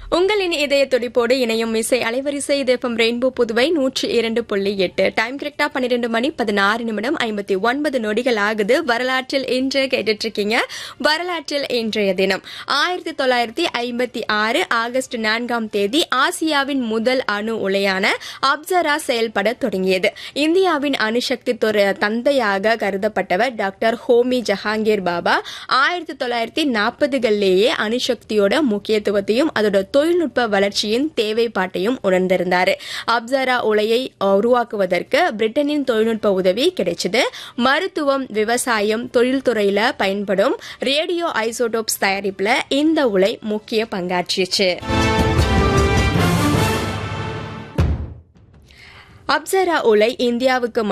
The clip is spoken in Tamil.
உங்களின் இதய துடிப்போடு இணையும் இசை அலைவரிசை இதயம் ரெயின்போ புதுவை நூற்றி இரண்டு புள்ளி எட்டு டைம் கரெக்டா பன்னிரெண்டு மணி பதினாறு நிமிடம் ஐம்பத்தி ஒன்பது நொடிகள் ஆகுது வரலாற்றில் இன்று கேட்டுட்டு இருக்கீங்க வரலாற்றில் இன்றைய தினம் ஆயிரத்தி தொள்ளாயிரத்தி ஐம்பத்தி ஆறு ஆகஸ்ட் நான்காம் தேதி ஆசியாவின் முதல் அணு உலையான அப்சரா செயல்பட தொடங்கியது இந்தியாவின் அணுசக்தி துறை தந்தையாக கருதப்பட்டவர் டாக்டர் ஹோமி ஜஹாங்கீர் பாபா ஆயிரத்தி தொள்ளாயிரத்தி நாற்பதுகளிலேயே அணுசக்தியோட முக்கியத்துவத்தையும் அதோட தொழில்நுட்ப வளர்ச்சியின் தேவைப்பாட்டையும் உணர்ந்திருந்தார் அப்சரா உலையை உருவாக்குவதற்கு பிரிட்டனின் தொழில்நுட்ப உதவி கிடைச்சது மருத்துவம் விவசாயம் தொழில்துறையில பயன்படும் ரேடியோ ஐசோடோப்ஸ் தயாரிப்புல இந்த உலை முக்கிய பங்காற்றிச்சு அப்சரா உலை இந்தியாவுக்கு